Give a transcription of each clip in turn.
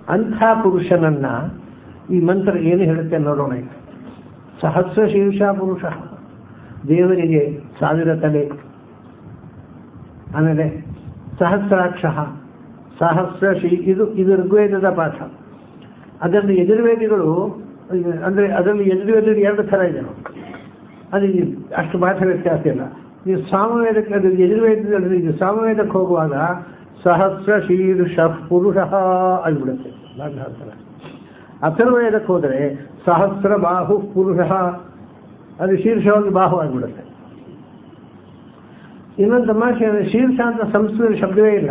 ಅಂಥ ಪುರುಷನನ್ನ ಈ ಮಂತ್ರ ಏನು ಹೇಳುತ್ತೆ ನೋಡೋಣ ಈಗ. ಸಹಸ್ರ ಶೀರ್ಷ ಪುರುಷ ದೇವರಿಗೆ ಸಾವಿರ ತಲೆ ಆಮೇಲೆ ಸಹಸ್ರಾಕ್ಷ ಸಹಸ್ರ ಶೀ ಇದು ಇದು ಋಗ್ವೇದದ ಪಾಠ ಅದನ್ನು ಯಜುರ್ವೇದಿಗಳು ಅಂದರೆ ಅದರಲ್ಲಿ ಯಜುರ್ವೇದ ಎರಡು ಥರ ಇದೆ ಅದು ಈ ಅಷ್ಟು ಪಾಠ ವ್ಯತ್ಯಾಸ ಇಲ್ಲ ನೀವು ಸಾಮವೇದಕ್ಕೆ ಅದು ಯಜುರ್ವೇದದಲ್ಲಿ ಇದು ಸಾಮವೇದಕ್ಕೆ ಹೋಗುವಾಗ ಸಹಸ್ರ ಶೀರ್ಷ ಪುರುಷ ಆಗಿಬಿಡುತ್ತೆ ಭಾಗವತರ ಅಥರ್ವೇದಕ್ಕೆ ಹೋದರೆ ಸಹಸ್ರ ಬಾಹು ಪುರುಷ ಅದು ಶೀರ್ಷವಾಗಿ ಬಾಹು ಆಗಿಬಿಡುತ್ತೆ ಇನ್ನೊಂದು ತಮಾಷೆ ಅಂದರೆ ಶೀರ್ಷ ಅಂತ ಸಂಸ್ಕೃತ ಶಬ್ದವೇ ಇಲ್ಲ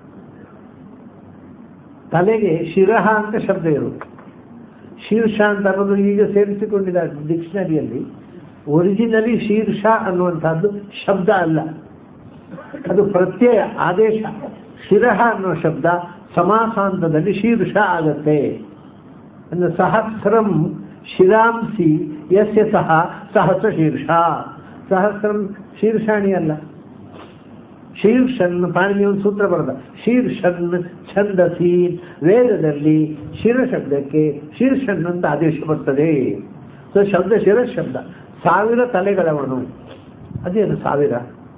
ತಲೆಗೆ ಶಿರಹ ಅಂತ ಶಬ್ದ ಇರುತ್ತೆ ಶೀರ್ಷ ಅಂತ ಅನ್ನೋದು ಈಗ ಸೇರಿಸಿಕೊಂಡಿದ್ದಾರೆ ಡಿಕ್ಷನರಿಯಲ್ಲಿ ಒರಿಜಿನಲಿ ಶೀರ್ಷ ಅನ್ನುವಂಥದ್ದು ಶಬ್ದ ಅಲ್ಲ ಅದು ಪ್ರತ್ಯಯ ಆದೇಶ ಶಿರಹ ಅನ್ನೋ ಶಬ್ದ ಸಮಾಸಾಂತದಲ್ಲಿ ಶೀರ್ಷ ಆಗತ್ತೆ ಅಂದ್ರೆ ಸಹಸ್ರಂ ಶಿರಾಂಸಿ ಯಸ್ಯ ಸಹ ಸಹಸ್ರ ಶೀರ್ಷ ಸಹಸ್ರಂ ಶೀರ್ಷಾಣಿ ಅಲ್ಲ ಶೀರ್ಷನ್ ಪಾಣಿನಿ ಒಂದು ಸೂತ್ರ ಬರದ ಶೀರ್ಷನ್ ಛಂದಸಿ ವೇದದಲ್ಲಿ ಶಿರ ಶಬ್ದಕ್ಕೆ ಶೀರ್ಷನ್ ಅಂತ ಆದೇಶ ಬರ್ತದೆ ಸೊ ಶಬ್ದ ಶಿರ ಶಬ್ದ ಸಾವಿರ ತಲೆಗಳವನು ಅದೇನು ಸಾವಿರ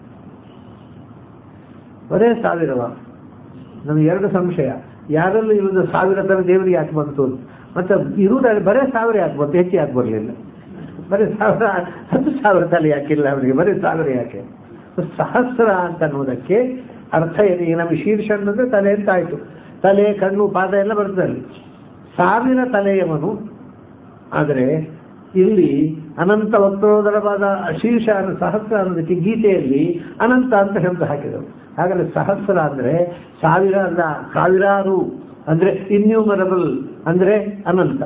ಬರೇ ಸಾವಿರವ ನಮ್ಗೆ ಎರಡು ಸಂಶಯ ಯಾರಲ್ಲೂ ಇಲ್ಲದ ಸಾವಿರ ತಲೆ ದೇವರಿಗೆ ಯಾಕೆ ಬಂತು ಅಂತ. ಮತ್ತೆ ಇರುವುದಾದ್ರೆ ಬರೇ ಸಾವಿರ ಯಾಕೆ ಬಂತು ಹೆಚ್ಚು ಯಾಕೆ ಬರಲಿಲ್ಲ ಬರೀ ಸಾವಿರ ಹತ್ತು ಸಾವಿರ ತಲೆ ಯಾಕಿಲ್ಲ ಅವನಿಗೆ ಬರೀ ಸಾವಿರ ಯಾಕೆ ಸಹಸ್ರ ಅಂತ ಅನ್ನೋದಕ್ಕೆ ಅರ್ಥ ಏನು ಈಗ ನಮಗೆ ಶೀರ್ಷ ಅನ್ನೋದ್ರೆ ತಲೆ ಅಂತ ಆಯ್ತು ತಲೆ ಕಣ್ಣು ಪಾದ ಎಲ್ಲ ಬರ್ತದೆ ಅಲ್ಲಿ ಸಾವಿರ ತಲೆಯವನು ಆದರೆ ಇಲ್ಲಿ ಅನಂತ ವಕ್ರೋದರವಾದ ಶೀರ್ಷ ಅನ್ನೋ ಸಹಸ್ರ ಅನ್ನೋದಕ್ಕೆ ಗೀತೆಯಲ್ಲಿ ಅನಂತ ಅಂತ ಶಬ್ದ ಹಾಕಿದರು ಹಾಗಾದ್ರೆ ಸಹಸ್ರ ಅಂದ್ರೆ ಸಾವಿರ ಅಲ್ಲ ಸಾವಿರಾರು ಅಂದ್ರೆ ಇನ್ಯೂಮರಬಲ್ ಅಂದ್ರೆ ಅನಂತ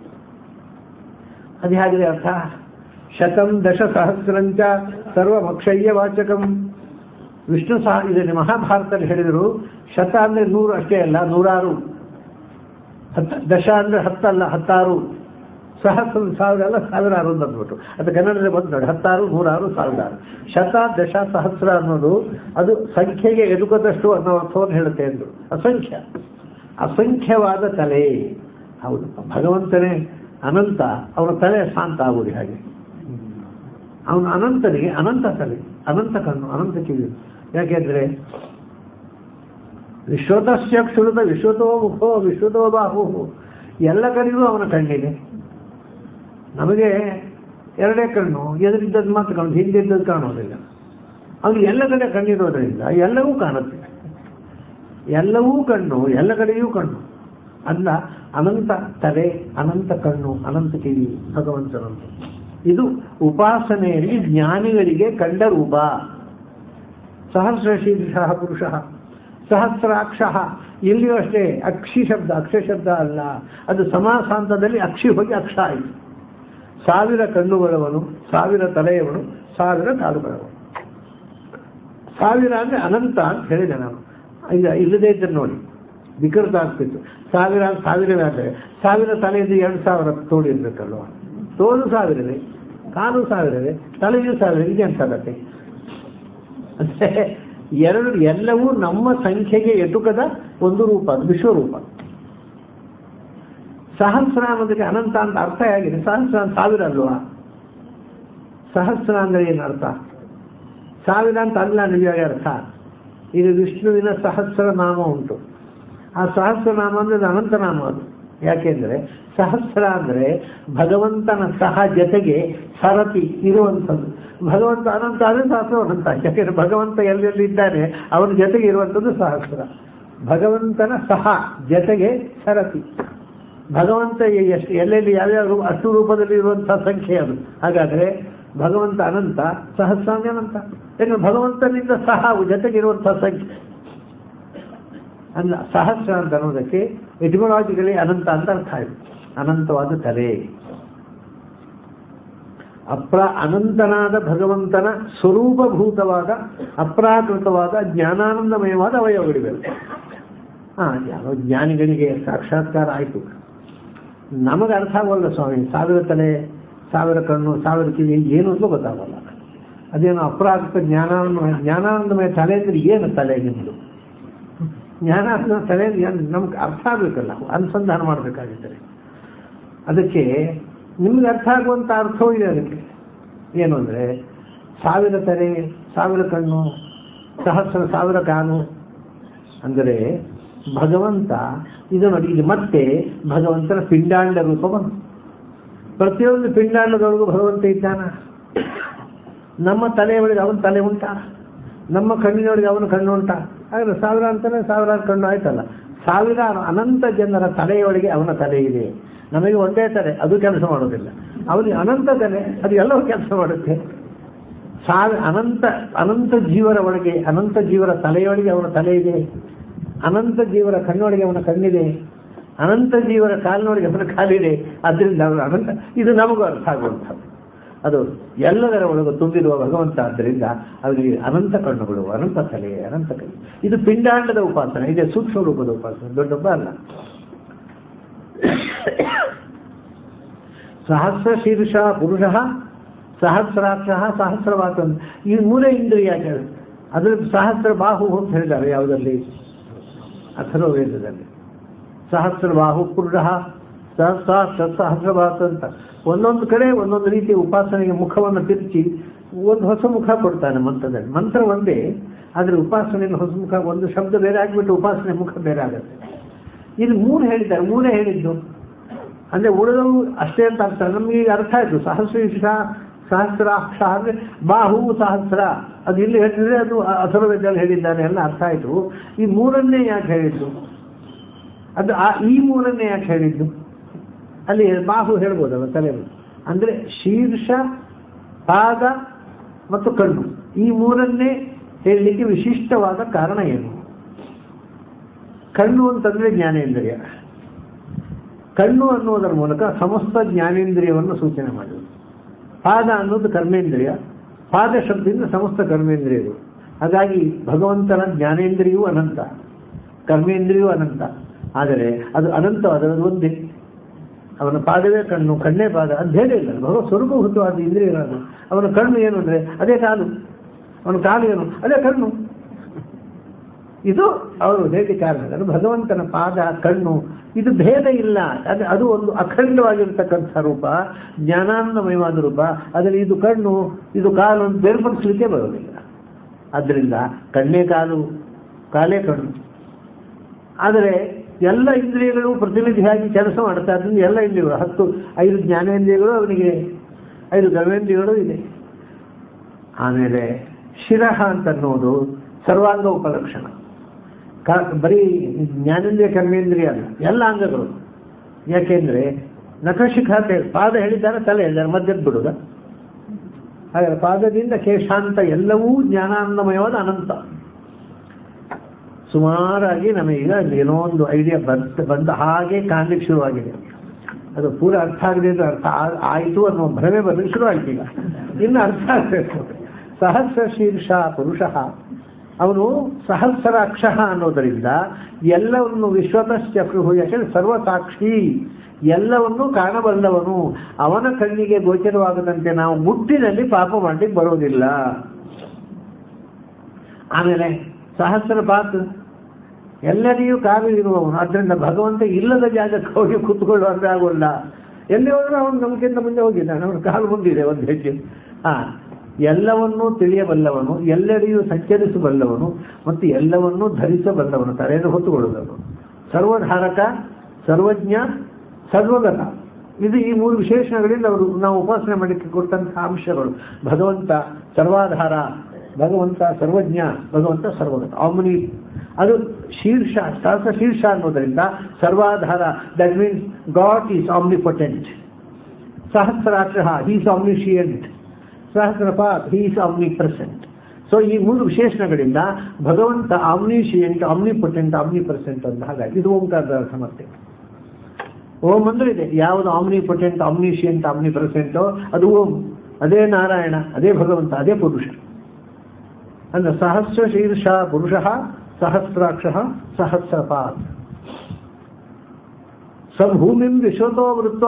ಅದು ಹೇಗಿದೆ ಅರ್ಥ ಶತಂ ದಶ ಸಹಸ್ರಂಚ ಸರ್ವಮಕ್ಷಯ್ಯ ವಾಚಕಂ ವಿಷ್ಣು ಸಹ ಇದನ್ನು ಮಹಾಭಾರತದಲ್ಲಿ ಹೇಳಿದರು ಶತ ಅಂದ್ರೆ ನೂರು ಅಷ್ಟೇ ಅಲ್ಲ ನೂರಾರು ಹತ್ತು ದಶ ಅಂದ್ರೆ ಹತ್ತಲ್ಲ ಹತ್ತಾರು ಸಹಸ್ರ ಸಾವಿರ ಅಲ್ಲ ಸಾವಿರಾರು ಅಂತ ಅಂದ್ಬಿಟ್ಟು ಅದು ಕನ್ನಡದಲ್ಲಿ ಬಂದು ನೋಡಿ ಹತ್ತಾರು ನೂರಾರು ಸಾವಿರಾರು ಶತ ದಶ ಸಹಸ್ರ ಅನ್ನೋದು ಅದು ಸಂಖ್ಯೆಗೆ ಎದುಕದಷ್ಟು ಅನ್ನೋ ಅರ್ಥವನ್ನು ಹೇಳುತ್ತೆ ಅಂದ್ರು ಅಸಂಖ್ಯ ಅಸಂಖ್ಯವಾದ ತಲೆ ಹೌದು ಭಗವಂತನೇ ಅನಂತ ಅವನ ತಲೆ ಶಾಂತ ಆಗುವುದು ಹಾಗೆ ಅವನು ಅನಂತನಿಗೆ ಅನಂತ ತಲೆ ಅನಂತ ಕಣ್ಣು ಅನಂತ ಕಿವಿ ಯಾಕೆಂದ್ರೆ ವಿಶ್ವತಸ್ಯ ಕ್ಷುರುತ ವಿಶ್ವತೋ ಮುಖೋ ವಿಶ್ವತೋ ಬಾಹು ಎಲ್ಲ ಕಡೆಗೂ ಅವನ ಕಣ್ಣಿದೆ ನಮಗೆ ಎರಡೇ ಕಣ್ಣು ಎದುರಿದ್ದದ್ದು ಮಾತ್ರ ಕಾಣುದು ಹಿಂದಿದ್ದದ್ದು ಕಾಣೋದಿಲ್ಲ ಅವನು ಎಲ್ಲ ಕಡೆ ಕಣ್ಣಿರೋದ್ರಿಂದ ಎಲ್ಲವೂ ಕಾಣುತ್ತೆ ಎಲ್ಲವೂ ಕಣ್ಣು ಎಲ್ಲ ಕಡೆಯೂ ಕಣ್ಣು ಅಲ್ಲ ಅನಂತ ತಲೆ ಅನಂತ ಕಣ್ಣು ಅನಂತ ಕಿವಿ ಭಗವಂತನಂತ ಇದು ಉಪಾಸನೆಯಲ್ಲಿ ಜ್ಞಾನಿಗಳಿಗೆ ಕಂಡ ರೂಪ ಸಹಸ್ರ ಶೀರ್ಷ ಪುರುಷ ಸಹಸ್ರಾಕ್ಷ ಇಲ್ಲಿಯೂ ಅಷ್ಟೇ ಅಕ್ಷಿ ಶಬ್ದ ಅಕ್ಷ ಶಬ್ದ ಅಲ್ಲ ಅದು ಸಮಾಸಾಂತದಲ್ಲಿ ಅಕ್ಷಿ ಹೋಗಿ ಅಕ್ಷ ಆಯಿತು ಸಾವಿರ ಕಣ್ಣುಗಳವನು ಸಾವಿರ ತಲೆಯವನು ಸಾವಿರ ಕಾಲುಗಳವನು ಸಾವಿರ ಅಂದ್ರೆ ಅನಂತ ಅಂತ ಹೇಳಿದೆ ನಾನು ಈಗ ಇಲ್ಲದೇ ಇದ್ದರೆ ನೋಡಿ ವಿಕೃತ ಆಗ್ತಿತ್ತು ಸಾವಿರ ಸಾವಿರವೇ ಆದರೆ ಸಾವಿರ ತಲೆಯಿಂದ ಎರಡು ಸಾವಿರ ತೋಳು ಇರ್ಬೇಕಲ್ವ ತೋಳು ಸಾವಿರವೇ ಕಾಲು ಸಾವಿರವೇ ತಲೆಯೂ ಸಾವಿರ ಇದೆ ಅಂತ ಆಗತ್ತೆ ಅಂದ್ರೆ ಎರಡು ಎಲ್ಲವೂ ನಮ್ಮ ಸಂಖ್ಯೆಗೆ ಎಟುಕದ ಒಂದು ರೂಪ ಅದು ವಿಶ್ವರೂಪ ಸಹಸ್ರ ಅನ್ನೋದಕ್ಕೆ ಅನಂತ ಅಂತ ಅರ್ಥ ಹೇಗಿದೆ ಸಹಸ್ರ ಅಂತ ಸಾವಿರ ಅಲ್ವಾ ಸಹಸ್ರ ಅಂದ್ರೆ ಏನು ಅರ್ಥ ಸಾವಿರ ಅಂತ ಅಲ್ಲ ನಿಜವಾಗಿ ಅರ್ಥ ಈಗ ವಿಷ್ಣುವಿನ ಸಹಸ್ರ ನಾಮ ಉಂಟು ಆ ಸಹಸ್ರ ನಾಮ ಅಂದ್ರೆ ಅದು ಅನಂತ ನಾಮ ಅದು ಯಾಕೆಂದ್ರೆ ಸಹಸ್ರ ಅಂದ್ರೆ ಭಗವಂತನ ಸಹ ಜೊತೆಗೆ ಸರತಿ ಇರುವಂಥದ್ದು ಭಗವಂತ ಅನಂತ ಆದ್ರೆ ಸಹಸ್ರ ಅನಂತ ಯಾಕೆಂದ್ರೆ ಭಗವಂತ ಎಲ್ಲೆಲ್ಲಿ ಇದ್ದಾನೆ ಅವನ ಜೊತೆಗೆ ಇರುವಂಥದ್ದು ಸಹಸ್ರ ಭಗವಂತನ ಸಹ ಜೊತೆಗೆ ಸರತಿ ಭಗವಂತ ಎಷ್ಟು ಎಲ್ಲೆಲ್ಲಿ ಯಾವ್ಯಾವ ರೂಪ ಅಷ್ಟು ರೂಪದಲ್ಲಿ ಇರುವಂತಹ ಸಂಖ್ಯೆ ಅದು ಹಾಗಾದ್ರೆ ಭಗವಂತ ಅನಂತ ಸಹಸ್ರಾಂಗ ಅನಂತ ಯಾಕಂದ್ರೆ ಭಗವಂತನಿಂದ ಸಹ ಜೊತೆಗಿರುವಂತಹ ಸಂಖ್ಯೆ ಅಲ್ಲ ಸಹಸ್ರ ಅಂತ ಅನ್ನೋದಕ್ಕೆ ಎಟಿಮೊಲಾಜಿಕಲಿ ಅನಂತ ಅಂತ ಅರ್ಥ ಆಯ್ತು ಅನಂತವಾದ ತಲೆ ಅಪ್ರ ಅನಂತನಾದ ಭಗವಂತನ ಸ್ವರೂಪಭೂತವಾದ ಅಪ್ರಾಕೃತವಾದ ಜ್ಞಾನಾನಂದಮಯವಾದ ಅವಯವಗಳಿವೆ ಹಾ ಯಾವ ಜ್ಞಾನಿಗಳಿಗೆ ಸಾಕ್ಷಾತ್ಕಾರ ಆಯಿತು ನಮಗೆ ಅರ್ಥ ಆಗೋಲ್ಲ ಸ್ವಾಮಿ ಸಾವಿರ ತಲೆ ಸಾವಿರ ಕಣ್ಣು ಸಾವಿರ ಕಿವಿ ಏನು ಅಂತ ಗೊತ್ತಾಗಲ್ಲ ಅದೇನು ಅಪ್ರಾಕೃತ ಜ್ಞಾನಾನಂದಮಯ ಜ್ಞಾನಾನಂದಮಯ ತಲೆ ಅಂದ್ರೆ ಏನು ತಲೆ ನಿಮ್ಮದು ಜ್ಞಾನ ಅನ್ನೋ ತಲೆ ನಮ್ಗೆ ಅರ್ಥ ಆಗಬೇಕಲ್ಲ ಅನುಸಂಧಾನ ಮಾಡಬೇಕಾಗಿದ್ದರೆ ಅದಕ್ಕೆ ನಿಮ್ಗೆ ಅರ್ಥ ಆಗುವಂಥ ಅರ್ಥವೂ ಇದೆ ಅದಕ್ಕೆ ಏನು ಅಂದರೆ ಸಾವಿರ ತಲೆ ಸಾವಿರ ಕಣ್ಣು ಸಹಸ್ರ ಸಾವಿರ ಕಾನು ಅಂದರೆ ಭಗವಂತ ಇದು ನೋಡಿ ಇದು ಮತ್ತೆ ಭಗವಂತನ ಪಿಂಡಾಂಡ ರೂಪ ಬಂತು ಪ್ರತಿಯೊಂದು ಪಿಂಡಾಂಡದೊಳಗೂ ಭಗವಂತ ಇದ್ದಾನ ನಮ್ಮ ತಲೆಯೊಳಗೆ ಅವನ ತಲೆ ಉಂಟಾ ನಮ್ಮ ಕಣ್ಣಿನೊಳಗೆ ಅವನ ಕಣ್ಣು ಉಂಟಾ ಹಾಗಾದ್ರೆ ಸಾವಿರ ಅಂತಾನೆ ಸಾವಿರಾರು ಕಣ್ಣು ಆಯ್ತಲ್ಲ ಸಾವಿರಾರು ಅನಂತ ಜನರ ತಲೆಯೊಳಗೆ ಅವನ ತಲೆ ಇದೆ ನಮಗೆ ಒಂದೇ ತಲೆ ಅದು ಕೆಲಸ ಮಾಡೋದಿಲ್ಲ ಅವನಿಗೆ ಅನಂತ ತಲೆ ಅದು ಎಲ್ಲವೂ ಕೆಲಸ ಮಾಡುತ್ತೆ ಸಾವಿ ಅನಂತ ಅನಂತ ಜೀವರ ಒಳಗೆ ಅನಂತ ಜೀವರ ತಲೆಯೊಳಗೆ ಅವನ ತಲೆ ಇದೆ ಅನಂತ ಜೀವರ ಕಣ್ಣೊಳಗೆ ಅವನ ಕಣ್ಣಿದೆ ಅನಂತ ಜೀವರ ಕಾಲಿನೊಳಗೆ ಅವನ ಕಾಲಿದೆ ಅದರಿಂದ ಅವನು ಅನಂತ ಇದು ನಮಗೂ ಅರ್ಥ ಆಗುವಂಥದ್ದು ಅದು ಎಲ್ಲದರ ಒಳಗೆ ತುಂಬಿರುವ ಭಗವಂತ ಆದ್ದರಿಂದ ಅವರಿಗೆ ಅನಂತ ಕಣ್ಣುಗಳು ಅನಂತ ತಲೆ ಅನಂತ ಕೈ ಇದು ಪಿಂಡಾಂಡದ ಉಪಾಸನೆ ಇದೆ ಸೂಕ್ಷ್ಮ ರೂಪದ ಉಪಾಸನೆ ದೊಡ್ಡೊಬ್ಬ ಅಲ್ಲ ಸಹಸ್ರ ಶೀರ್ಷ ಪುರುಷ ಸಹಸ್ರಾಕ್ಷ ಸಹಸ್ರವಾತ ಈ ಮೂರೇ ಇಂದ್ರಿಯ ಹೇಳಿ ಅದ್ರ ಸಹಸ್ರ ಬಾಹು ಅಂತ ಹೇಳಿದ್ದಾರೆ ಯಾವುದರಲ್ಲಿ ಅಥರ್ವ ವೇದದಲ್ಲಿ ಸಹಸ್ರ ಬಾಹು ಪುರುಷ ಸಹಸ್ರ ಸಹಸ್ರವಾತ ಅಂತ ಒಂದೊಂದು ಕಡೆ ಒಂದೊಂದು ರೀತಿಯ ಉಪಾಸನೆಗೆ ಮುಖವನ್ನು ತಿರುಚಿ ಒಂದು ಹೊಸ ಮುಖ ಕೊಡ್ತಾನೆ ಮಂತ್ರದಲ್ಲಿ ಮಂತ್ರ ಒಂದೇ ಆದರೆ ಉಪಾಸನೆಯಲ್ಲಿ ಹೊಸ ಮುಖ ಒಂದು ಶಬ್ದ ಬೇರೆ ಆಗಿಬಿಟ್ಟು ಉಪಾಸನೆ ಮುಖ ಬೇರೆ ಆಗುತ್ತೆ ಇಲ್ಲಿ ಮೂರು ಹೇಳಿದ್ದಾರೆ ಮೂರೇ ಹೇಳಿದ್ದು ಅಂದ್ರೆ ಉಳಿದವು ಅಷ್ಟೇ ಅಂತ ಅರ್ಥ ನಮ್ಗೆ ಈಗ ಅರ್ಥ ಆಯ್ತು ಸಹಸ್ರೀಶ ಸಹಸ್ರಾಕ್ಷ ಅಂದ್ರೆ ಬಾಹು ಸಹಸ್ರ ಅದು ಇಲ್ಲಿ ಹೇಳಿದ್ರೆ ಅದು ಅಸುರವೇದಲ್ಲಿ ಹೇಳಿದ್ದಾನೆ ಎಲ್ಲ ಅರ್ಥ ಆಯ್ತು ಈ ಮೂರನ್ನೇ ಯಾಕೆ ಹೇಳಿದ್ದು ಅದು ಆ ಈ ಮೂರನ್ನೇ ಯಾಕೆ ಹೇಳಿದ್ದು ಅಲ್ಲಿ ಬಾಹು ಹೇಳ್ಬೋದಲ್ಲ ತಲೆ ಅಂದ್ರೆ ಶೀರ್ಷ ಪಾದ ಮತ್ತು ಕಣ್ಣು ಈ ಮೂರನ್ನೇ ಹೇಳಲಿಕ್ಕೆ ವಿಶಿಷ್ಟವಾದ ಕಾರಣ ಏನು ಕಣ್ಣು ಅಂತಂದ್ರೆ ಜ್ಞಾನೇಂದ್ರಿಯ ಕಣ್ಣು ಅನ್ನುವುದರ ಮೂಲಕ ಸಮಸ್ತ ಜ್ಞಾನೇಂದ್ರಿಯವನ್ನು ಸೂಚನೆ ಮಾಡುವುದು ಪಾದ ಅನ್ನೋದು ಕರ್ಮೇಂದ್ರಿಯ ಪಾದ ಶಬ್ದದಿಂದ ಸಮಸ್ತ ಕರ್ಮೇಂದ್ರಿಯಗಳು ಹಾಗಾಗಿ ಭಗವಂತನ ಜ್ಞಾನೇಂದ್ರಿಯೂ ಅನಂತ ಕರ್ಮೇಂದ್ರಿಯೂ ಅನಂತ ಆದರೆ ಅದು ಅನಂತ ಅದರದ್ದು ಒಂದೇ ಅವನ ಪಾದವೇ ಕಣ್ಣು ಕಣ್ಣೇ ಪಾದ ಅದು ಬೇರೆ ಇಲ್ಲ ಭಗವ ಸ್ವರೂಪಭೂತವಾದ ಇಂದ್ರಿಯಗಳನ್ನು ಅವನ ಕಣ್ಣು ಏನು ಅಂದರೆ ಅದೇ ಕಾಲು ಅವನ ಕಾಲು ಏನು ಅದೇ ಕಣ್ಣು ಇದು ಅವರು ಹೇಗೆ ಕಾರಣ ಅದು ಭಗವಂತನ ಪಾದ ಕಣ್ಣು ಇದು ಭೇದ ಇಲ್ಲ ಅದು ಅದು ಒಂದು ಅಖಂಡವಾಗಿರ್ತಕ್ಕಂಥ ರೂಪ ಜ್ಞಾನಾನಂದಮಯವಾದ ರೂಪ ಅದರಲ್ಲಿ ಇದು ಕಣ್ಣು ಇದು ಕಾಲು ಅಂತ ಬೇರ್ಪಡಿಸ್ಲಿಕ್ಕೆ ಬರೋದಿಲ್ಲ ಆದ್ದರಿಂದ ಕಣ್ಣೇ ಕಾಲು ಕಾಲೇ ಕಣ್ಣು ಆದರೆ ಎಲ್ಲ ಇಂದ್ರಿಯಗಳು ಪ್ರತಿನಿಧಿಯಾಗಿ ಕೆಲಸ ಮಾಡ್ತಾ ಅದರಿಂದ ಎಲ್ಲ ಇಂದ್ರಿಯಗಳು ಹತ್ತು ಐದು ಜ್ಞಾನೇಂದ್ರಿಯಗಳು ಅವನಿಗೆ ಐದು ಗವೇಂದ್ರಿಯಗಳು ಇದೆ ಆಮೇಲೆ ಶಿರಹ ಅಂತ ಅನ್ನೋದು ಸರ್ವಾಂಗ ಉಪಲಕ್ಷಣ ಕ ಬರೀ ಜ್ಞಾನೇಂದ್ರಿಯ ಕರ್ಮೇಂದ್ರಿಯ ಅಲ್ಲ ಎಲ್ಲ ಅಂಗಗಳು ಯಾಕೆಂದ್ರೆ ನಖಶಿಖ ಅಂತ ಹೇಳಿ ಪಾದ ಹೇಳಿದ್ದಾರೆ ತಲೆ ಹೇಳಿದ್ದಾರೆ ಮಧ್ಯದ ಬಿಡುದ ಹಾಗಾದ್ರೆ ಪಾದದಿಂದ ಕೇಶಾಂತ ಎಲ್ಲವೂ ಜ್ಞಾನಾನಂದಮಯವಾದ ಅನಂತ ಸುಮಾರಾಗಿ ನಮಗೀಗ ಏನೋ ಒಂದು ಐಡಿಯಾ ಬಂತ ಬಂದ ಹಾಗೆ ಕಾಣ್ಲಿಕ್ಕೆ ಶುರುವಾಗಿದೆ ಅದು ಪೂರ ಅರ್ಥ ಆಗದೆ ಅಂದ್ರೆ ಅರ್ಥ ಆ- ಆಯಿತು ಅನ್ನೋ ಭ್ರಮೆ ಬರ್ಲಿಕ್ಕೆ ಶುರು ಆಯ್ತು ಈಗ ಇನ್ನು ಅರ್ಥ ಆಗಬೇಕು ಸಹಸ್ರ ಶೀರ್ಷ ಪುರುಷ ಅವನು ಸಹಸ್ರಾಕ್ಷ ಅನ್ನೋದರಿಂದ ಎಲ್ಲವನ್ನು ವಿಶ್ವತಶ್ಚಕ್ರು ಯಾಕಂದ್ರೆ ಸರ್ವಸಾಕ್ಷಿ ಎಲ್ಲವನ್ನೂ ಕಾಣಬಲ್ಲವನು ಅವನ ಕಣ್ಣಿಗೆ ಗೋಚರವಾಗದಂತೆ ನಾವು ಮುಟ್ಟಿನಲ್ಲಿ ಪಾಪ ಮಾಡಲಿಕ್ಕೆ ಬರೋದಿಲ್ಲ ಆಮೇಲೆ ಸಹಸ್ರ ಪಾತ್ ಎಲ್ಲರಿಗೂ ಕಾಲು ಇರುವವನು ಅದರಿಂದ ಭಗವಂತ ಇಲ್ಲದ ಜಾಗಕ್ಕೆ ಹೋಗಿ ಕೂತ್ಕೊಳ್ಳುವಂತೆ ಆಗೋಲ್ಲ ಎಲ್ಲಿ ಹೋದ್ರೆ ಅವನು ನಮ್ಗಿಂತ ಮುಂದೆ ಹೋಗಿದ್ದಾನೆ ಅವನ ಕಾಲು ಮುಂದಿದೆ ಒಂದು ಹೆಜ್ಜೆ ಹಾ ಎಲ್ಲವನ್ನೂ ತಿಳಿಯಬಲ್ಲವನು ಎಲ್ಲರಿಗೂ ಸಂಚರಿಸಬಲ್ಲವನು ಮತ್ತು ಎಲ್ಲವನ್ನೂ ಧರಿಸಬಲ್ಲವನು ತಲೆಯನ್ನು ಹೊತ್ತುಕೊಳ್ಳುವವನು ಸರ್ವಧಾರಕ ಸರ್ವಜ್ಞ ಸರ್ವಗತ ಇದು ಈ ಮೂರು ವಿಶೇಷಣಗಳಿಂದ ಅವರು ನಾವು ಉಪಾಸನೆ ಮಾಡಲಿಕ್ಕೆ ಕೊಟ್ಟಂತಹ ಅಂಶಗಳು ಭಗವಂತ ಸರ್ವಾಧಾರ ಭಗವಂತ ಸರ್ವಜ್ಞ ಭಗವಂತ ಸರ್ವಗತ ಆಮ್ನಿ ಅದು ಶೀರ್ಷ ಸಹಸ್ರ ಶೀರ್ಷ ಅನ್ನೋದರಿಂದ ಸರ್ವಾಧಾರ that means God is omnipotent ಸಹಸ್ರಾಕ್ಷ ಹೀಸ್ ಆಮ್ನಿಷಿಯಂಟ್ ಸಹಸ್ರಪಾತ್ ಹೀಸ್ ಆಮ್ನಿ ಪ್ರೆಸೆಂಟ್ ಸೊ ಈ ಮೂರು ವಿಶೇಷಣಗಳಿಂದ ಭಗವಂತ ಆಮ್ನಿಷಿಯಂಟ್ ಆಮ್ನಿಪೊಟೆಂಟ್ ಆಮ್ನಿ ಪ್ರೆಸೆಂಟ್ ಅಂತ ಹಾಗಾಗಿ ಇದು ಓಂಕಾರದ ಅರ್ಥ ಮತ್ತೆ ಓಂ ಅಂದ್ರೆ ಇದೆ ಯಾವುದು ಆಮ್ನಿ ಪೊಟೆಂಟ್ ಆಮ್ನಿಷಿಯಂಟ್ ಆಮ್ನಿ ಪ್ರೆಸೆಂಟೋ ಅದು ಓಂ ಅದೇ ನಾರಾಯಣ ಅದೇ ಭಗವಂತ ಅದೇ ಪುರುಷ ಅಂದ್ರೆ ಸಹಸ್ರ ಶೀರ್ಷ ಪುರುಷ ಸಹಸ್ರಾಕ್ಷ ಸಹಸ್ರಪಾತ್ ಸ ಭೂಮಿಂ ವಿಶ್ವತೋ ವೃತ್ವ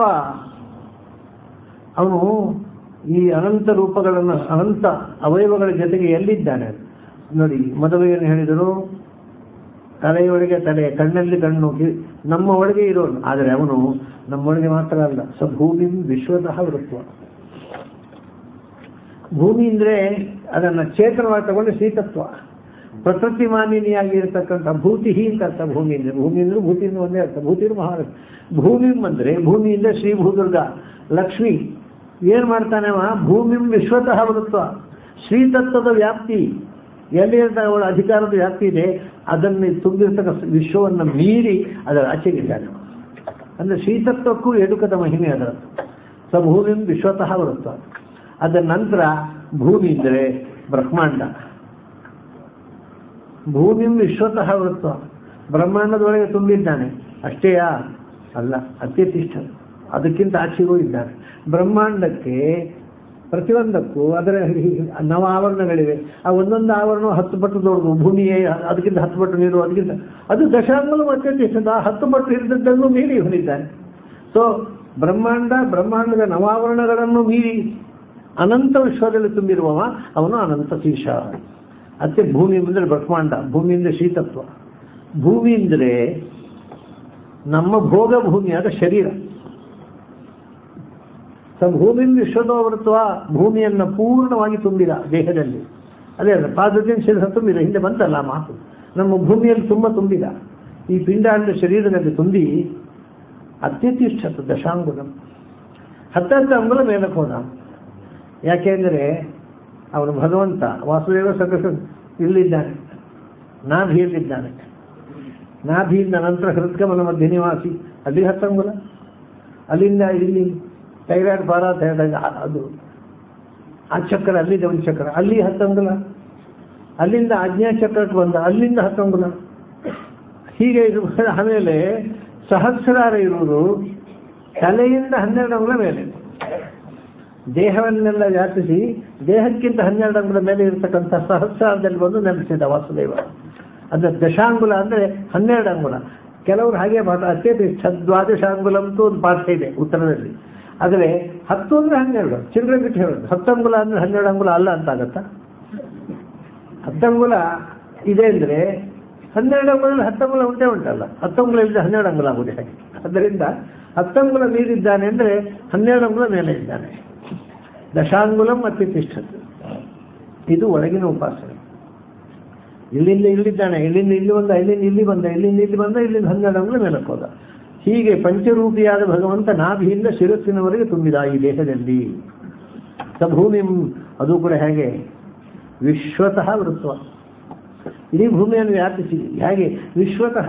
ಅವನು ಈ ಅನಂತ ರೂಪಗಳನ್ನು ಅನಂತ ಅವಯವಗಳ ಜೊತೆಗೆ ಎಲ್ಲಿದ್ದಾನೆ ನೋಡಿ ಮದುವೆಯನ್ನು ಹೇಳಿದರು ತಲೆಯೊಳಗೆ ತಲೆ ಕಣ್ಣಲ್ಲಿ ಕಣ್ಣು ಕಿ- ನಮ್ಮ ಒಳಗೆ ಇರೋನು ಆದರೆ ಅವನು ನಮ್ಮೊಳಗೆ ಮಾತ್ರ ಅಲ್ಲ ಸ ಭೂಮಿ ವಿಶ್ವತಃ ವೃತ್ವ ಭೂಮಿ ಅಂದ್ರೆ ಅದನ್ನ ಚೇತನವಾಗಿ ತಗೊಂಡು ಶ್ರೀತತ್ವ ಪ್ರಕೃತಿ ಮಾನಿನಿಯಾಗಿ ಇರತಕ್ಕಂಥ ಭೂತಿ ಅಂತ ಅರ್ಥ ಭೂಮಿ ಅಂದ್ರೆ ಭೂಮಿ ಅಂದ್ರೆ ಭೂತಿ ಅಂದ್ರೆ ಒಂದೇ ಅರ್ಥ ಭೂತಿ ಅಂದ್ರೆ ಮಹಾಲಕ್ಷ್ಮಿ ಭೂಮಿ ಅಂದ್ರೆ ಭೂಮಿಯಿಂದ ಶ್ರೀ ಭೂದುರ್ಗ ಲಕ್ಷ್ಮಿ ಏನ್ ಮಾಡ್ತಾನೆ ಅವ ಭೂಮಿ ವಿಶ್ವತಃ ವೃತ್ವ ಶ್ರೀತತ್ವದ ವ್ಯಾಪ್ತಿ ಎಲ್ಲಿ ಅವಳ ಅಧಿಕಾರದ ವ್ಯಾಪ್ತಿ ಇದೆ ಅದನ್ನು ತುಂಬಿರ್ತಕ್ಕ ವಿಶ್ವವನ್ನು ಮೀರಿ ಅದರ ಆಚೆಗಿದ್ದಾನೆ ಅವ. ಅಂದ್ರೆ ಶ್ರೀತತ್ವಕ್ಕೂ ಎಡುಕದ ಮಹಿಮೆ ಅದರ ಸ ಭೂಮಿ ವಿಶ್ವತಃ ವೃತ್ವ ಅದರ ನಂತರ ಭೂಮಿ ಅಂದರೆ ಬ್ರಹ್ಮಾಂಡ ಭೂಮಿ ವಿಶ್ವತಃ ವೃತ್ವ ಬ್ರಹ್ಮಾಂಡದೊಳಗೆ ತುಂಬಿದ್ದಾನೆ ಅಷ್ಟೇಯಾ ಅಲ್ಲ ಅತ್ಯತಿಷ್ಠ ಅದಕ್ಕಿಂತ ಆಚೆಗೂ ಇದ್ದಾನೆ ಬ್ರಹ್ಮಾಂಡಕ್ಕೆ ಪ್ರತಿಯೊಂದಕ್ಕೂ ಅದರ ನವ ಆವರಣಗಳಿವೆ ಆ ಒಂದೊಂದು ಆವರಣ ಹತ್ತು ಪಟ್ಟು ದೊಡ್ಡದು ಭೂಮಿಯೇ ಅದಕ್ಕಿಂತ ಹತ್ತು ಪಟ್ಟು ನೀರು ಅದಕ್ಕಿಂತ ಅದು ದಶಾಂಗಲು ಅತ್ಯತಿಷ್ಠದ ಆ ಹತ್ತು ಪಟ್ಟು ಇರಿದದ್ದನ್ನು ಮೀರಿ ಹೊಂದಿದ್ದಾನೆ ಸೊ ಬ್ರಹ್ಮಾಂಡ ಬ್ರಹ್ಮಾಂಡದ ನವಾವರಣಗಳನ್ನು ಮೀರಿ ಅನಂತ ವಿಶ್ವದಲ್ಲಿ ತುಂಬಿರುವವ ಅವನು ಅನಂತ ಶೀಶ ಅತ್ತೆ ಭೂಮಿ ಅಂದರೆ ಬ್ರಹ್ಮಾಂಡ ಭೂಮಿ ಅಂದರೆ ಶೀತತ್ವ ಭೂಮಿ ಅಂದರೆ ನಮ್ಮ ಭೋಗ ಭೂಮಿಯಾದ ಶರೀರ ಸ ಭೂಮಿ ವಿಶ್ವದೋವೃತ್ವ ಭೂಮಿಯನ್ನು ಪೂರ್ಣವಾಗಿ ತುಂಬಿದ ದೇಹದಲ್ಲಿ ಅದೇ ಅಲ್ಲ ಪಾದದಿಂದ ಶರೀರ ತುಂಬಿದ ಹಿಂದೆ ಬಂತಲ್ಲ ಆ ಮಾತು ನಮ್ಮ ಭೂಮಿಯಲ್ಲಿ ತುಂಬ ತುಂಬಿದ ಈ ಪಿಂಡಾಂಡ ಶರೀರದಲ್ಲಿ ತುಂಬಿ ಅತ್ಯತಿಷ್ಠತ ದಶಾಂಗುಲಂ ಹತ್ತತ್ತು ಅಂಗುಲ ಮೇಲಕ್ಕೆ ಹೋದ ಯಾಕೆಂದರೆ ಅವನು ಭಗವಂತ ವಾಸುದೇವ ಸದಸ್ಯ ಇಲ್ಲಿದ್ದಾನೆ ನಾಭಿಯಲ್ಲಿದ್ದಾನೆ ನಾಭಿಯಿಂದ ನಂತರ ಹೃತ್ಕಮಲ ಮಧ್ಯ ನಿವಾಸಿ ಅಲ್ಲಿ ಹತ್ತಂಗುಲ ಅಲ್ಲಿಂದ ಇಲ್ಲಿ ಥೈರಾಯ್ಡ್ ಪಾರಾಥೈರಾಯ್ಡ್ ಅದು ಆ ಚಕ್ರ ಅಲ್ಲಿದೆ ಒಂದು ಚಕ್ರ ಅಲ್ಲಿ ಹತ್ತಂಗುಲ ಅಲ್ಲಿಂದ ಆಜ್ಞಾ ಚಕ್ರಕ್ಕೆ ಬಂದ ಅಲ್ಲಿಂದ ಹತ್ತಂಗುಲ ಹೀಗೆ ಇದು ಆಮೇಲೆ ಸಹಸ್ರಾರ ಇರುವುದು ತಲೆಯಿಂದ ಹನ್ನೆರಡು ಅಂಗುಲ ಮೇಲೆ ದೇಹವನ್ನೆಲ್ಲ ವ್ಯಾಪಿಸಿ ದೇಹಕ್ಕಿಂತ ಹನ್ನೆರಡು ಅಂಗುಲ ಮೇಲೆ ಇರತಕ್ಕಂಥ ಸಹಸ್ರಾರದಲ್ಲಿ ಬಂದು ನೆಲೆಸಿದ ವಾಸುದೇವ ಅದು ದಶಾಂಗುಲ ಅಂದರೆ ಹನ್ನೆರಡು ಅಂಗುಲ ಕೆಲವರು ಹಾಗೆ ಪಾಠ ಅತ್ಯಂತ ದ್ವಾದಶಾಂಗುಲ ಅಂತೂ ಒಂದು ಪಾಠ ಇದೆ ಉತ್ತರದಲ್ಲಿ ಆದರೆ ಹತ್ತು ಅಂದರೆ ಹನ್ನೆರಡು ಚಿಲ್ಲರೆ ಬಿಟ್ಟು ಹೇಳೋದು ಹತ್ತು ಅಂಗುಲ ಅಂದರೆ ಹನ್ನೆರಡು ಅಂಗುಲ ಅಲ್ಲ ಅಂತ ಆಗತ್ತಾ ಹತ್ತಂಗುಲ ಇದೆ ಅಂದರೆ ಹನ್ನೆರಡು ಅಂಗುಲದಲ್ಲಿ ಹತ್ತಂಗುಲ ಉಂಟೇ ಉಂಟಲ್ಲ ಹತ್ತಂಗುಲ ಇಲ್ಲದೆ ಹನ್ನೆರಡು ಅಂಗುಲ ಆಗುದೇ ಹಾಗೆ ಅದರಿಂದ ಹತ್ತಂಗುಲ ಮೀರಿದ್ದಾನೆ ಅಂದರೆ ಹನ್ನೆರಡು ಅಂಗುಲ ಮೇಲೆ ಇದ್ದಾನೆ ದಶಾಂಗುಲಂ ಅತ್ಯತಿಷ್ಠತೆ ಇದು ಒಳಗಿನ ಉಪಾಸನೆ ಇಲ್ಲಿಂದ ಇಲ್ಲಿದ್ದಾನೆ ಇಲ್ಲಿಂದ ಇಲ್ಲಿ ಬಂದ ಇಲ್ಲಿಂದ ಇಲ್ಲಿ ಬಂದ ಇಲ್ಲಿಂದ ಇಲ್ಲಿ ಬಂದ ಇಲ್ಲಿಂದ ಹನ್ನೆರಡು ಅಂಗುಲ ಮೇಲಕ್ಕೆ ಹೋದ ಹೀಗೆ ಪಂಚರೂಪಿಯಾದ ಭಗವಂತ ನಾಭಿಯಿಂದ ಶಿರಸ್ಸಿನವರೆಗೆ ತುಂಬಿದ ಈ ದೇಹದಲ್ಲಿ ಸಭೂಮಿ ಅದು ಕೂಡ ಹೇಗೆ ವಿಶ್ವತಃ ವೃತ್ವ ಇಡೀ ಭೂಮಿಯನ್ನು ವ್ಯಾಪಿಸಿ ಹೇಗೆ ವಿಶ್ವತಃ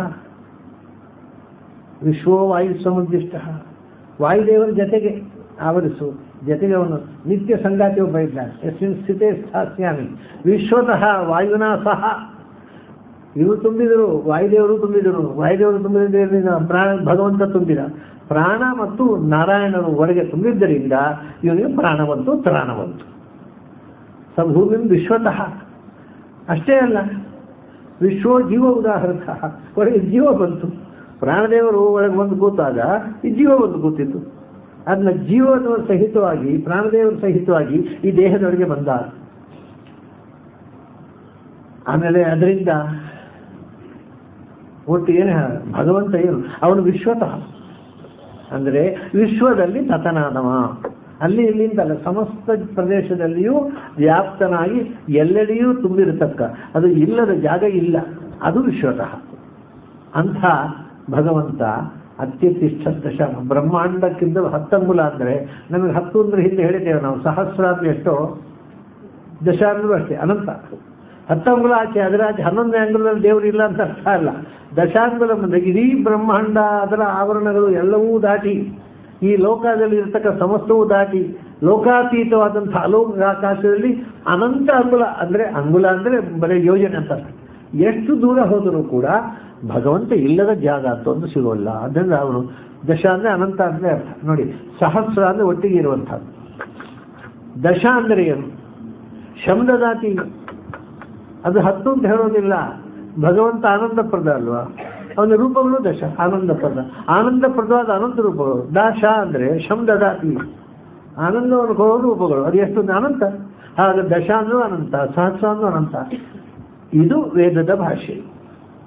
ವಿಶ್ವೋ ವಾಯು ಸಮುದ್ದಿಷ್ಟ ವಾಯುದೇವರ ಜೊತೆಗೆ ಆವರಿಸು ಜೊತೆಗೆ ಅವನು ನಿತ್ಯ ಸಂಗಾತಿ ಒಬ್ಬ ಇದ್ದಾನೆ ಯಸ್ಮಿನ್ ಸ್ಥಿತೇ ಸ್ಥಾಸ್ಯಾಮಿ ವಿಶ್ವತಃ ವಾಯುನಾ ಸಹ ಇವರು ತುಂಬಿದರು ವಾಯುದೇವರು ತುಂಬಿದರು ವಾಯುದೇವರು ತುಂಬಿದ್ದರಿಂದ ಪ್ರಾಣ ಭಗವಂತ ತುಂಬಿದ ಪ್ರಾಣ ಮತ್ತು ನಾರಾಯಣರು ಹೊರಗೆ ತುಂಬಿದ್ದರಿಂದ ಇವನಿಗೆ ಪ್ರಾಣ ಬಂತು ತ್ರಾಣ ಬಂತು ಸಭೂಮಿ ವಿಶ್ವತಃ ಅಷ್ಟೇ ಅಲ್ಲ ವಿಶ್ವ ಜೀವ ಉದಾಹರಣ ಹೊರಗೆ ಜೀವ ಬಂತು ಪ್ರಾಣದೇವರು ಒಳಗೆ ಬಂದು ಕೂತಾಗ ಈ ಜೀವ ಬಂದು ಕೂತಿತ್ತು ಅದನ್ನ ಜೀವನ ಸಹಿತವಾಗಿ ಪ್ರಾಣದೇವರು ಸಹಿತವಾಗಿ ಈ ದೇಹದೊಳಗೆ ಬಂದ ಆಮೇಲೆ ಅದರಿಂದ ಒಟ್ಟು ಏನು ಭಗವಂತ ಏನು ಅವನು ವಿಶ್ವತಃ ಅಂದರೆ ವಿಶ್ವದಲ್ಲಿ ತತನಾದವ ಅಲ್ಲಿ ಇಲ್ಲಿಂದಲ್ಲ ಸಮಸ್ತ ಪ್ರದೇಶದಲ್ಲಿಯೂ ವ್ಯಾಪ್ತನಾಗಿ ಎಲ್ಲೆಡೆಯೂ ತುಂಬಿರತಕ್ಕ ಅದು ಇಲ್ಲದ ಜಾಗ ಇಲ್ಲ ಅದು ವಿಶ್ವತಃ ಅಂಥ ಭಗವಂತ ಅತ್ಯತಿಷ್ಠ ದಶಾಂಗ ಬ್ರಹ್ಮಾಂಡಕ್ಕಿಂತ ಹತ್ತಂಗುಲ ಅಂದರೆ ನಮಗೆ ಹತ್ತು ಅಂದ್ರೆ ಹಿಂದೆ ಹೇಳಿದ್ದೇವೆ ನಾವು ಸಹಸ್ರ ಅಂದ್ರೆ ಎಷ್ಟೋ ದಶಾಂಗುಲು ಅಷ್ಟೇ ಅನಂತ ಹತ್ತಂಗುಲ ಆಚೆ ಅದರ ಆಚೆ ಹನ್ನೊಂದನೇ ಅಂಗುಲದಲ್ಲಿ ದೇವರು ಇಲ್ಲ ಅಂತ ಅರ್ಥ ಅಲ್ಲ ದಶಾಂಗುಲ ಅಂದರೆ ಇಡೀ ಬ್ರಹ್ಮಾಂಡ ಅದರ ಆವರಣಗಳು ಎಲ್ಲವೂ ದಾಟಿ ಈ ಲೋಕದಲ್ಲಿ ಇರತಕ್ಕ ಸಮಸ್ತವೂ ದಾಟಿ ಲೋಕಾತೀತವಾದಂಥ ಅಲೋಕ ಆಕಾಶದಲ್ಲಿ ಅನಂತ ಅಂಗುಲ ಅಂದರೆ ಅಂಗುಲ ಅಂದರೆ ಬರೀ ಯೋಜನೆ ಅಂತ ಅರ್ಥ. ಎಷ್ಟು ದೂರ ಹೋದರೂ ಕೂಡ ಭಗವಂತ ಇಲ್ಲದ ಜಾಗ ಅಂತ ಒಂದು ಸಿಗೋಲ್ಲ ಅದರಿಂದ ಅವನು ದಶ ಅಂದರೆ ಅನಂತ ಅಂದರೆ ಅರ್ಥ ನೋಡಿ ಸಹಸ್ರ ಅಂದರೆ ಒಟ್ಟಿಗೆ ಇರುವಂಥದ್ದು ದಶ ಅಂದರೆ ಏನು ಶಬ್ದದಾತಿ ಅದು ಹತ್ತು ಅಂತ ಹೇಳೋದಿಲ್ಲ ಭಗವಂತ ಆನಂದಪ್ರದ ಅಲ್ವಾ ಅವನ ರೂಪಗಳು ದಶ ಆನಂದಪ್ರದ ಆನಂದಪ್ರದವಾದ ಅನಂತ ರೂಪಗಳು ದಾಶ ಅಂದರೆ ಶಬ್ದದಾತಿ ಆನಂದವನ್ನು ಕೊಡೋ ರೂಪಗಳು ಅದು ಎಷ್ಟು ಅನಂತ ಹಾಗೆ ದಶ ಅಂದ್ರೂ ಅನಂತ ಸಹಸ್ರ ಅಂದ್ರೂ ಅನಂತ ಇದು ವೇದದ ಭಾಷೆ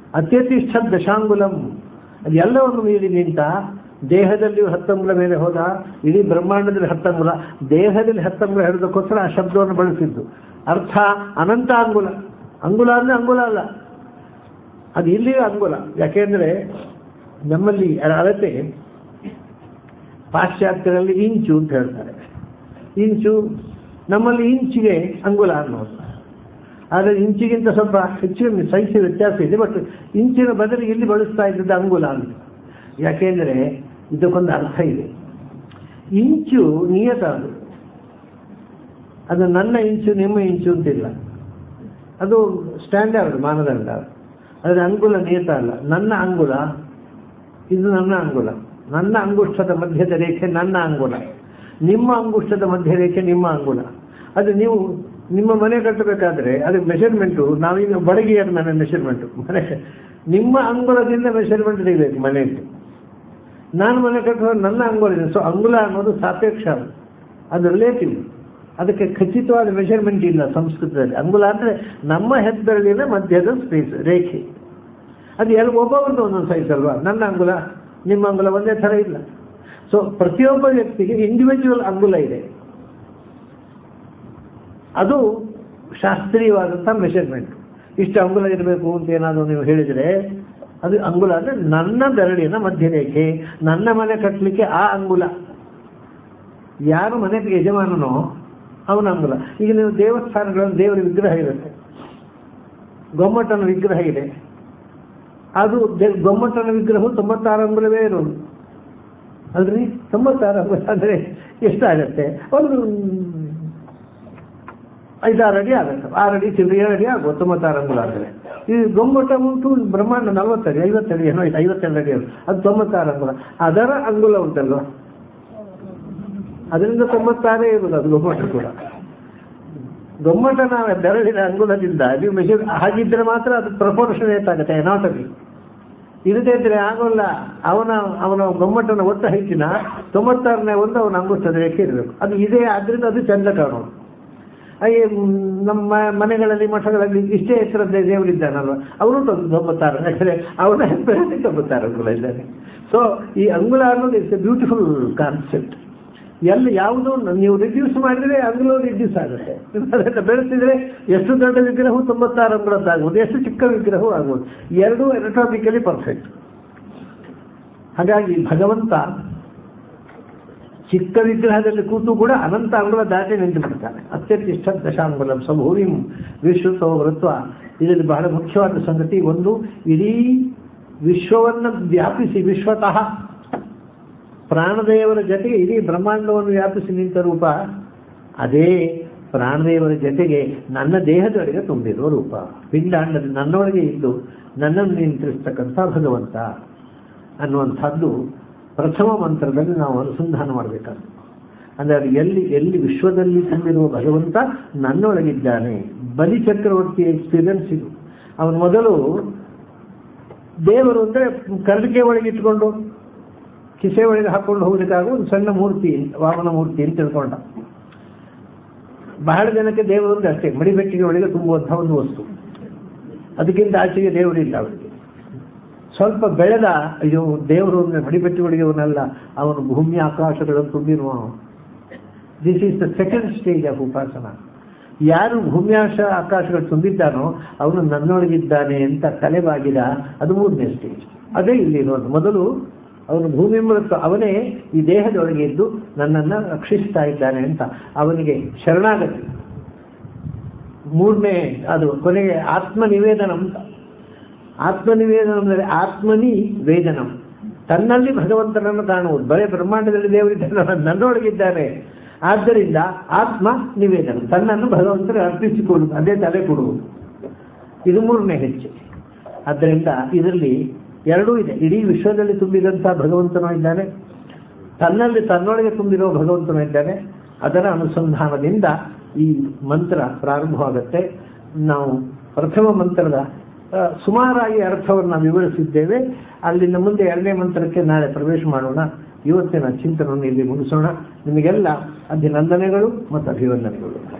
ಅತ್ಯತಿಷ್ಠ ದಶಾಂಗುಲಂ ಅದೆಲ್ಲವನ್ನು ಮೀರಿ ನಿಂತ ದೇಹದಲ್ಲಿ ಹತ್ತಂಗುಲ ಮೇಲೆ ಹೋದ ಇಡೀ ಬ್ರಹ್ಮಾಂಡದಲ್ಲಿ ಹತ್ತಂಗುಲ ದೇಹದಲ್ಲಿ ಹತ್ತಂಗುಲ ಹೇಳೋದಕ್ಕೋಸ್ಕರ ಆ ಶಬ್ದವನ್ನು ಬಳಸಿದ್ದು ಅರ್ಥ ಅನಂತ ಅಂಗುಲ ಅಂಗುಲ ಅಂದ್ರೆ ಅಂಗುಲ ಅಲ್ಲ ಅದು ಇಲ್ಲಿಯೂ ಅಂಗುಲ ಯಾಕೆಂದ್ರೆ ನಮ್ಮಲ್ಲಿ ಅಳತೆ ಪಾಶ್ಚಾತ್ಯರಲ್ಲಿ ಇಂಚು ಅಂತ ಹೇಳ್ತಾರೆ ಇಂಚು ನಮ್ಮಲ್ಲಿ ಇಂಚಿಗೆ ಅಂಗುಲ ಅನ್ನೋದು ಆದರೆ ಇಂಚಿಗಿಂತ ಸ್ವಲ್ಪ ಹೆಚ್ಚಿನ ಸೈಜ್ ವ್ಯತ್ಯಾಸ ಇದೆ ಬಟ್ ಇಂಚಿನ ಬದಲಿಗೆ ಇಲ್ಲಿ ಬಳಸ್ತಾ ಇದ್ದದ್ದು ಅಂಗುಲ ಅಂತ ಯಾಕೆಂದ್ರೆ ಇದಕ್ಕೊಂದು ಅರ್ಥ ಇದೆ ಇಂಚು ನಿಯತ ಅದು ಅದು ನನ್ನ ಇಂಚು ನಿಮ್ಮ ಇಂಚು ಅಂತಿಲ್ಲ ಅದು ಸ್ಟ್ಯಾಂಡರ್ಡ್ ಮಾನದಂಡ ಆದರೆ ಅಂಗುಲ ನಿಯತ ಅಲ್ಲ ನನ್ನ ಅಂಗುಲ ಇದು ನನ್ನ ಅಂಗುಲ ನನ್ನ ಅಂಗುಷ್ಟದ ಮಧ್ಯದ ರೇಖೆ ನನ್ನ ಅಂಗುಲ ನಿಮ್ಮ ಅಂಗುಷ್ಟದ ಮಧ್ಯ ರೇಖೆ ನಿಮ್ಮ ಅಂಗುಲ ಅದು ನೀವು ನಿಮ್ಮ ಮನೆ ಕಟ್ಟಬೇಕಾದ್ರೆ ಅದು ಮೆಷರ್ಮೆಂಟು ನಾವೀಗ ಬಡಗಿಯರ ಮನೆ ಮೆಷರ್ಮೆಂಟು ಮನೆ ನಿಮ್ಮ ಅಂಗುಲದಿಂದ ಮೆಷರ್ಮೆಂಟ್ ತೆಗಿಬೇಕು ಮನೆಯಲ್ಲಿ ನಾನು ಮನೆ ಕಟ್ಟುವ ನನ್ನ ಅಂಗುಲ ಇದೆ ಸೊ ಅಂಗುಲ ಅನ್ನೋದು ಸಾಪೇಕ್ಷ ಅದು. ಅದು ರಿಲೇಟಿವ್ ಅದಕ್ಕೆ ಖಚಿತವಾದ ಮೆಷರ್ಮೆಂಟ್ ಇಲ್ಲ ಸಂಸ್ಕೃತದಲ್ಲಿ ಅಂಗುಲ ಅಂದ್ರೆ ನಮ್ಮ ಹೆಬ್ಬೆರಳಿನ ಮಧ್ಯದ ಸ್ಪೇಸ್ ರೇಖೆ ಅದು ಎಲ್ಲ ಒಬ್ಬೊಬ್ಬರದ್ದು ಒಂದೊಂದು ಸೈಜ್ ಅಲ್ವಾ ನನ್ನ ಅಂಗುಲ ನಿಮ್ಮ ಅಂಗುಲ ಒಂದೇ ಥರ ಇಲ್ಲ ಸೊ ಪ್ರತಿಯೊಬ್ಬ ವ್ಯಕ್ತಿಗೆ ಇಂಡಿವಿಜುವಲ್ ಅಂಗುಲ ಇದೆ ಅದು ಶಾಸ್ತ್ರೀಯವಾದಂಥ ಮೆಷರ್ಮೆಂಟ್ ಇಷ್ಟು ಅಂಗುಲ ಇರಬೇಕು ಅಂತ ಏನಾದರೂ ನೀವು ಹೇಳಿದರೆ ಅದು ಅಂಗುಲ ಅಂದರೆ ನನ್ನ ಬೆರಳಿನ ಮಧ್ಯರೇಖೆ ನನ್ನ ಮನೆ ಕಟ್ಟಲಿಕ್ಕೆ ಆ ಅಂಗುಲ ಯಾರು ಮನೆಗೆ ಯಜಮಾನನೋ ಅವನ ಅಂಗುಲ ಈಗ ನೀವು ದೇವಸ್ಥಾನಗಳಲ್ಲಿ ದೇವರ ವಿಗ್ರಹ ಇರುತ್ತೆ ಗೊಮ್ಮಟನ ವಿಗ್ರಹ ಇದೆ ಅದು ದೆ- ಗೊಮ್ಮಟನ ವಿಗ್ರಹವು ತೊಂಬತ್ತಾರು ಅಂಗುಲವೇ ಇರೋದು ಅಲ್ರಿ ತೊಂಬತ್ತಾರು ಅಂಗುಲ ಅಂದರೆ ಎಷ್ಟಾಗತ್ತೆ ಒಂದು ಐದಾರು ಅಡಿ ಆಗುತ್ತೆ ಆರು ಅಡಿ ಚಿಲ್ಲರೆ ಏಳು ಅಡಿ ಆಗುವ ತೊಂಬತ್ತಾರು ಅಂಗುಲ ಅಂದರೆ ಈ ಗೊಮ್ಮಟ ಉಂಟು ಬ್ರಹ್ಮಾಂಡ ನಲವತ್ತಡಿ ಐವತ್ತಡಿ ಏನೋ ಇದೆ ಐವತ್ತೆರಡು ಅಡಿ ಅದು ಅದು ತೊಂಬತ್ತಾರು ಅಂಗುಲ ಅದರ ಅಂಗುಲ ಉಂಟಲ್ವಾ ಅದರಿಂದ ತೊಂಬತ್ತಾರೇ ಇರುವುದು ಅದು ಗೊಮ್ಮಟ ಕೂಡ ಗೊಮ್ಮಟನ ಬೆರಳಿನ ಅಂಗುಲದಿಂದ ನೀವು ಮೆಷರ್ ಹಾಗಿದ್ರೆ ಮಾತ್ರ ಅದು ಪ್ರಪೋರ್ಷನೇಟ್ ಆಗುತ್ತೆ ಎನಾಟಮಿ ಇಲ್ಲದೇ ಇದ್ರೆ ಆಗೋಲ್ಲ ಅವನ ಅವನ ಗೊಮ್ಮಟನ ಒಟ್ಟು ಹೆಚ್ಚಿನ ತೊಂಬತ್ತಾರನೇ ಒಂದು ಅವನ ಅಂಗುಷ್ಟದ ರೇಖೆ ಇರಬೇಕು ಅದು ಇದೆ ಆದ್ರಿಂದ ಅದು ಚಂದ ಕಾಣೋದು ಹಾಗೆ ಮ್, ನಮ್ಮ ಮನೆಗಳಲ್ಲಿ ಮಠಗಳಲ್ಲಿ ಇಷ್ಟೇ ಎತ್ತರದ ದೇವರಿದ್ದಾನಲ್ವ ಅವನು ತೊಂಬತ್ತಾರು ಯಾಕಂದ್ರೆ ಅವನ ಹೆಸರಲ್ಲಿ ತೊಂಬತ್ತಾರು ಅಂಗುಲ ಇದ್ದಾನೆ ಸೊ ಈ ಅಂಗುಲ ಅನ್ನೋದು ಇಟ್ಸ್ ಎ ಬ್ಯೂಟಿಫುಲ್ ಕಾನ್ಸೆಪ್ಟ್ ಎಲ್ಲಿ ಯಾವುದು ನೀವು ರಿಡ್ಯೂಸ್ ಮಾಡಿದ್ರೆ ಅಂಗುಲ ರಿಡ್ಯೂಸ್ ಆಗುತ್ತೆ ಅದನ್ನು ಬೆಳೆಸಿದ್ರೆ ಎಷ್ಟು ದೊಡ್ಡ ವಿಗ್ರಹವು ತೊಂಬತ್ತಾರು ಅಂಗುಳದ್ದಾಗ್ಬೋದು ಎಷ್ಟು ಚಿಕ್ಕ ವಿಗ್ರಹವೂ ಆಗ್ಬೋದು ಎರಡೂ ಎಲೆಕ್ಟ್ರಾನಿಕಲಿ ಪರ್ಫೆಕ್ಟ್ ಹಾಗಾಗಿ ಭಗವಂತ ಚಿಕ್ಕ ವಿಗ್ರಹದಲ್ಲಿ ಕೂತು ಕೂಡ ಅನಂತ ಅಂಗುಲ ದಾಟಿ ನಿಂತು ಬಿಡ್ತಾನೆ ಅತ್ಯತಿಷ್ಠ ದಶಾಂಗುಲಂ ಸಭೂರಿಂ ವಿಶ್ವತೋ ವೃತ್ವ ಇದರಲ್ಲಿ ಬಹಳ ಮುಖ್ಯವಾದ ಸಂಗತಿ ಒಂದು ಇಡೀ ವಿಶ್ವವನ್ನು ವ್ಯಾಪಿಸಿ ವಿಶ್ವತಃ ಪ್ರಾಣದೇವರ ಜೊತೆಗೆ ಇಡೀ ಬ್ರಹ್ಮಾಂಡವನ್ನು ವ್ಯಾಪಿಸಿ ನಿಂತ ರೂಪ ಅದೇ ಪ್ರಾಣದೇವರ ಜೊತೆಗೆ ನನ್ನ ದೇಹದೊಳಗೆ ತುಂಬಿರುವ ರೂಪ ಪಿಂಡಾಂಡದ ನನ್ನೊಳಗೆ ಇದ್ದು ನನ್ನನ್ನು ನಿಯಂತ್ರಿಸ್ತಕ್ಕಂಥ ಭಗವಂತ ಅನ್ನುವಂಥದ್ದು ಪ್ರಥಮ ಮಂತ್ರದಲ್ಲಿ ನಾವು ಅನುಸಂಧಾನ ಮಾಡಬೇಕಾಗ್ತದೆ ಅಂದರೆ ಅದು ಎಲ್ಲಿ ಎಲ್ಲಿ ವಿಶ್ವದಲ್ಲಿ ತುಂಬಿರುವ ಭಗವಂತ ನನ್ನೊಳಗಿದ್ದಾನೆ ಬಲಿ ಚಕ್ರವರ್ತಿ ಎಕ್ಸ್ಪೀರಿಯನ್ಸ್ ಇದು ಅವನು ಮೊದಲು ದೇವರು ಅಂದರೆ ಕರಡಿಕೆ ಒಳಗೆ ಇಟ್ಕೊಂಡು ಕಿಸೆ ಒಳಗೆ ಹಾಕೊಂಡು ಹೋಗ್ಲಿಕ್ಕಾಗ ಒಂದು ಸಣ್ಣ ಮೂರ್ತಿ ವಾಮನ ಮೂರ್ತಿ ಅಂತ ತಿಳ್ಕೊಂಡ ಬಹಳ ಜನಕ್ಕೆ ದೇವರು ಅಂದ್ರೆ ಅಷ್ಟೇ ಮಡಿಬೆಟ್ಟಿಗೆ ಒಳಗೆ ತುಂಬುವಂತಹ ಒಂದು ವಸ್ತು ಅದಕ್ಕಿಂತ ಆಚೆಗೆ ದೇವರಿಲ್ಲ ಅವರಿಗೆ ಸ್ವಲ್ಪ ಬೆಳೆದ ಅಯ್ಯೋ ದೇವರು ಅಂದ್ರೆ ಮಡಿಬೆಟ್ಟಿಗಳಿಗೆ ಅವನಲ್ಲ ಅವನು ಭೂಮಿ ಆಕಾಶಗಳನ್ನು ತುಂಬಿರುವ this is the second stage of ಉಪಾಸನ ಯಾರು ಭೂಮ್ಯಾಶ ಆಕಾಶಗಳು ತುಂಬಿದ್ದಾನೋ ಅವನು ನನ್ನೊಳಗಿದ್ದಾನೆ ಅಂತ ತಲೆಬಾಗಿದ ಅದು ಮೂರನೇ ಸ್ಟೇಜ್ ಅದೇ ಇಲ್ಲಿ ಇರೋದು ಮೊದಲು ಅವನು ಭೂಮಿ ಮೂಲಕ ಅವನೇ ಈ ದೇಹದೊಳಗೆ ಇದ್ದು ನನ್ನನ್ನು ರಕ್ಷಿಸ್ತಾ ಇದ್ದಾನೆ ಅಂತ ಅವನಿಗೆ ಶರಣಾಗತಿ ಮೂರನೇ ಅದು ಕೊನೆಗೆ ಆತ್ಮ ನಿವೇದನ ಅಂತ ಆತ್ಮ ನಿವೇದನ ಅಂದರೆ ಆತ್ಮನಿ ವೇದನಂ ತನ್ನಲ್ಲಿ ಭಗವಂತನನ್ನು ಕಾಣುವುದು ಬರೇ ಬ್ರಹ್ಮಾಂಡದಲ್ಲಿ ದೇವರಿದ್ದಾನೆ ನನ್ನೊಳಗಿದ್ದಾನೆ ಆದ್ದರಿಂದ ಆತ್ಮ ನಿವೇದನ ತನ್ನನ್ನು ಭಗವಂತನ ಅರ್ಪಿಸಿಕೊಳ್ಳುವುದು ಅದೇ ತಲೆ ಕೊಡುವುದು ಇದು ಮೂರನೇ ಹೆಜ್ಜೆ ಆದ್ದರಿಂದ ಇದರಲ್ಲಿ ಎರಡೂ ಇದೆ ಇಡೀ ವಿಶ್ವದಲ್ಲಿ ತುಂಬಿದಂಥ ಭಗವಂತನೂ ಇದ್ದಾನೆ ತನ್ನಲ್ಲಿ ತನ್ನೊಳಗೆ ತುಂಬಿರುವ ಭಗವಂತನೂ ಇದ್ದಾನೆ ಅದರ ಅನುಸಂಧಾನದಿಂದ ಈ ಮಂತ್ರ ಪ್ರಾರಂಭವಾಗುತ್ತೆ ನಾವು ಪ್ರಥಮ ಮಂತ್ರದ ಆ, ಸುಮಾರಾಗಿ ಅರ್ಥವನ್ನು ವಿವರಿಸಿದ್ದೇವೆ ಅಲ್ಲಿಂದ ಮುಂದೆ ಎರಡನೇ ಮಂತ್ರಕ್ಕೆ ನಾಳೆ ಪ್ರವೇಶ ಮಾಡೋಣ ಇವತ್ತಿನ ಚಿಂತನವನ್ನು ಇಲ್ಲಿ ಮುಗಿಸೋಣ ನಿಮಗೆಲ್ಲ ಅಭಿನಂದನೆಗಳು ಮತ್ತು ಅಭಿವಂದನೆಗಳು